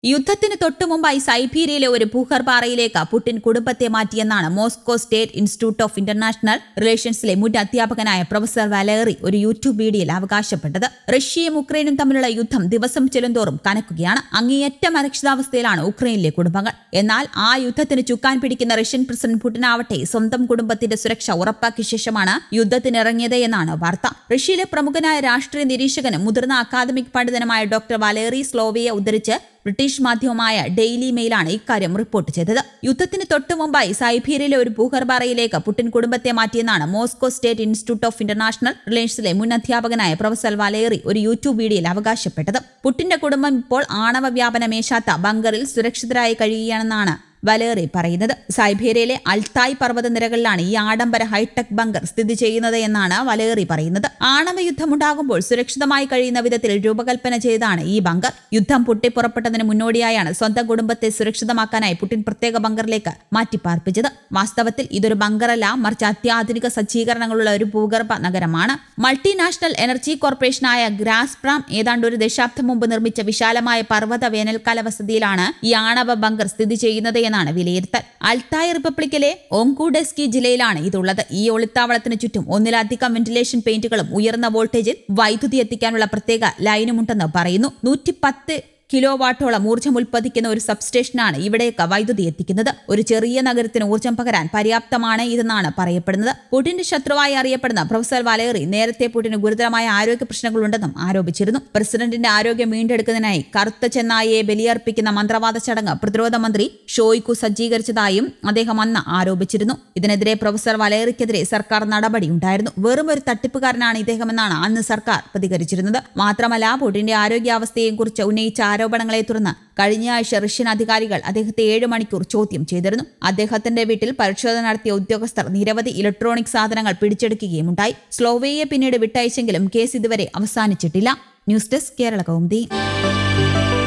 യുദ്ധത്തിന് തൊട്ടുമുമ്പായി സൈബീരിയയിലെ ഒരു ഭൂഗർഭാറയിലേക്ക് പുടിൻ കുടുംബത്തെ മാറ്റിയെന്നാണ് Moscow State Institute of International റിലേഷൻസിലെ മുൻ അധ്യാപകനായ പ്രൊഫസർ വാലേറി ഒരു യൂട്യൂബ് വീഡിയോയിൽ അവകാശപ്പെട്ടത് റഷ്യയും ഉക്രൈനും തമ്മിലുള്ള യുദ്ധം ദിവസം ചെല്ലുന്തോറും കനക്കുകയാണ് അങ്ങേയറ്റം അരക്ഷിതാവസ്ഥയിലാണ് ഉക്രൈനിലെ കുടുംബങ്ങൾ എന്നാൽ ആ യുദ്ധത്തിന് ചുക്കാൻ പിടിക്കുന്ന റഷ്യൻ പ്രസിഡന്റ് പുടിനാവട്ടെ സ്വന്തം കുടുംബത്തിന്റെ സുരക്ഷ ഉറപ്പാക്കിയ ശേഷമാണ് യുദ്ധത്തിനിറങ്ങിയത് എന്നാണ് വാർത്ത റഷ്യയിലെ പ്രമുഖനായ രാഷ്ട്രീയ നിരീക്ഷകനും മുതിർന്ന അക്കാദമിക് പണ്ഡിതനുമായ ഡോക്ടർ വാലേറി സ്ലോവിയെ ഉദ്ധരിച്ച് ബ്രിട്ടീഷ് മാധ്യമമായ ഡെയിലി മെയിലാണ് ഇക്കാര്യം റിപ്പോർട്ട് ചെയ്തത് യുദ്ധത്തിന് തൊട്ടു മുമ്പായി സൈബീരിയയിലെ ഒരു ഭൂഗർഭാറയിലേക്ക് പുടിൻ കുടുംബത്തെ മാറ്റിയെന്നാണ് Moscow State Institute of International റിലേഷൻസിലെ മുൻ അധ്യാപകനായ പ്രൊഫസർ വാലേറി ഒരു യൂട്യൂബ് വീഡിയോയിൽ അവകാശപ്പെട്ടത് പുട്ടിന്റെ കുടുംബം ഇപ്പോൾ ആണവ വ്യാപനമേശാത്ത ബങ്കറിൽ സുരക്ഷിതരായി കഴിയുകയാണെന്നാണ് വലേറി പറയുന്നത് സൈബീരിയയിലെ അൽത്തായ് പർവ്വതനിരകളിലാണ് ഈ ആഡംബര ഹൈടെക് ബങ്കർ സ്ഥിതി ചെയ്യുന്നത് എന്നാണ് വലേറി പറയുന്നത് ആണവ യുദ്ധമുണ്ടാകുമ്പോൾ സുരക്ഷിതമായി കഴിയുന്ന വിധത്തിൽ രൂപകൽപ്പന ചെയ്താണ് ഈ ബങ്കർ യുദ്ധം പൊട്ടിപ്പുറപ്പെട്ടതിന് മുന്നോടിയായാണ് സ്വന്തം കുടുംബത്തെ സുരക്ഷിതമാക്കാനായി പുടിൻ പ്രത്യേക ബങ്കറിലേക്ക് മാറ്റിപ്പാർപ്പിച്ചത് വാസ്തവത്തിൽ ഇതൊരു ബങ്കറല്ല മറിച്ച് അത്യാധുനിക സജ്ജീകരണങ്ങളുള്ള ഒരു ഭൂഗർഭ നഗരമാണ് മൾട്ടിനാഷണൽ എനർജി കോർപ്പറേഷനായ ഗ്രാസ്പ്രാം ഏതാണ്ട് ഒരു ദശാബ്ദം മുമ്പ് നിർമ്മിച്ച വിശാലമായ പർവ്വത വേനൽക്കാല വസതിയിലാണ് ഈ ആണവ ബങ്കർ സ്ഥിതി ചെയ്യുന്നത് എന്നാണ് വിലയിരുത്തൽ അൽത്തായ് റിപ്പബ്ലിക്കിലെ ഓങ്കുഡെസ്കി ജില്ലയിലാണ് ഇതുള്ളത് ഈ ഒളിത്താവളത്തിന് ചുറ്റും ഒന്നിലധികം വെന്റിലേഷൻ പെയിന്റുകളും ഉയർന്ന വോൾട്ടേജിൽ വൈദ്യുതി എത്തിക്കാനുള്ള പ്രത്യേക ലൈനുമുണ്ടെന്ന് പറയുന്നു നൂറ്റി പത്ത് കിലോ വാട്ടോളം ഊർജ്ജം ഉൽപ്പാദിക്കുന്ന ഒരു സബ്സ്റ്റേഷനാണ് ഇവിടേക്ക് വൈദ്യുതി എത്തിക്കുന്നത് ഒരു ചെറിയ നഗരത്തിന് ഊർജ്ജം പകരാൻ പര്യാപ്തമാണ് ഇതെന്നാണ് പറയപ്പെടുന്നത് പുടിന്റെ ശത്രുവായി അറിയപ്പെടുന്ന പ്രൊഫസർ വാലേറി നേരത്തെ പുടിന് ഗുരുതരമായ ആരോഗ്യ പ്രശ്നങ്ങളുണ്ടെന്നും ആരോപിച്ചിരുന്നു പ്രസിഡന്റിന്റെ ആരോഗ്യം വീണ്ടെടുക്കുന്നതിനായി കറുത്ത ചെന്നായിയെ ബലിയർപ്പിക്കുന്ന മന്ത്രവാദ ചടങ്ങ് പ്രതിരോധ മന്ത്രി ഷോയ്ക്കു സജ്ജീകരിച്ചതായും അദ്ദേഹം അന്ന് ആരോപിച്ചിരുന്നു ഇതിനെതിരെ പ്രൊഫസർ വലേറിക്കെതിരെ സർക്കാർ നടപടിയുണ്ടായിരുന്നു വെറും ഒരു തട്ടിപ്പുകാരനാണ് ഇദ്ദേഹമെന്നാണ് അന്ന് സർക്കാർ പ്രതികരിച്ചിരുന്നത് മാത്രമല്ല പുടിന്റെ ആരോഗ്യാവസ്ഥയെയും കുറിച്ച് ഉന്നയിച്ച ആരോപണങ്ങളെ തുടർന്ന് കഴിഞ്ഞ ആഴ്ച റഷ്യൻ അധികാരികൾ അദ്ദേഹത്തെ ഏഴ് മണിക്കൂർ ചോദ്യം ചെയ്തിരുന്നു അദ്ദേഹത്തിന്റെ വീട്ടിൽ പരിശോധന നടത്തിയ ഉദ്യോഗസ്ഥർ നിരവധി ഇലക്ട്രോണിക് സാധനങ്ങൾ പിടിച്ചെടുക്കുകയുമുണ്ടായി സ്ലോവേയെ പിന്നീട് വിട്ടയച്ചെങ്കിലും കേസ് ഇതുവരെ അവസാനിച്ചിട്ടില്ല ന്യൂസ് ഡെസ്ക് കേരള കൗമുദി